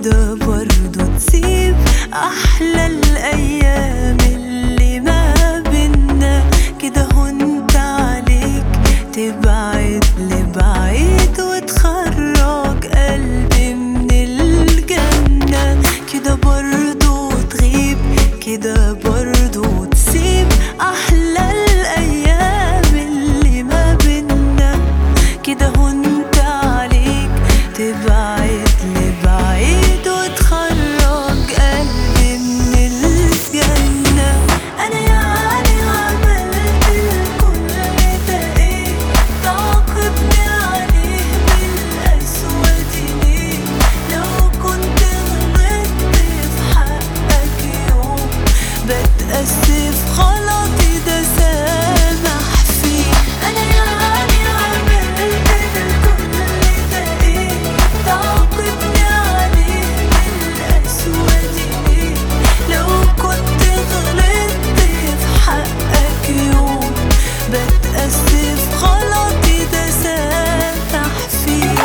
كده برضو تسيب احلى الايام اللي ما بينا كده هنت عليك تبعد لبعيد وتخرج قلبي من الجنة كده برضو تغيب كده برضو تسيب احلى الايام اللي ما بينا كده هنت عليك تبعد لبعيد وتخرج قلبي من الجنة أنا يعني عملت الكل ده إيه تعاقبني عليه بالأسود ليه لو كنت غلطت في حقك يوم بتأسف غلطي ده سامح فيه أنا يعني عملت الكل ده إيه تعاقبني عليه بالأسود ليه لو كنت غلطت في حقك يوم بتأسف غلطي ده سامح فيه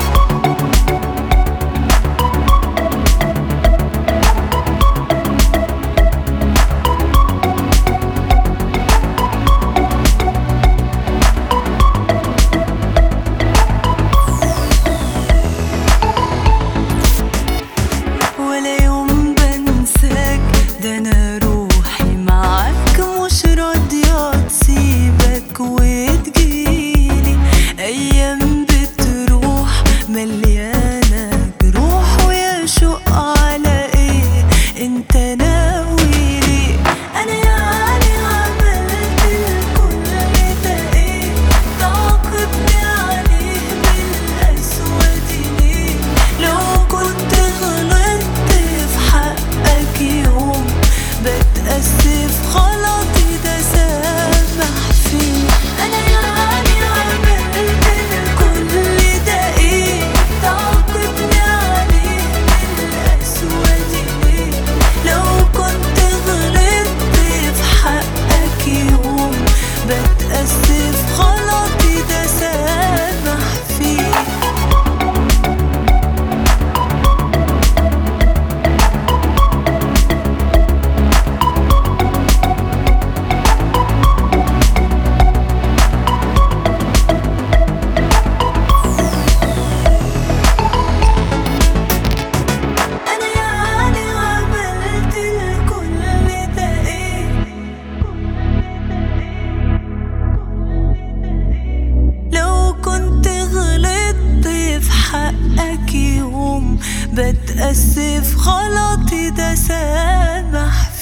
ولا يوم بنساك ده انا روحي معاك مش راضية تسيبك وتجيلي ايام بتروح مليانة جروح ويا شوق على ايه انت ناوي ليه انا يعني عملت الكل ده ايه تعاقبني عليه بالاسود ليه لو كنت غلطت في حقك يوم بتأسف غلطي ده سامح فيه أنا يعني عملت الكل ده إيه تعاقبني عليه بالأسود ليه لو كنت غلطت في حقك يوم بتأسف غلطي ده سامح فيه أنا يعني عملت الكل ده إيه لو كنت غلطت في حقك يوم بتأسف غلطي ده سامح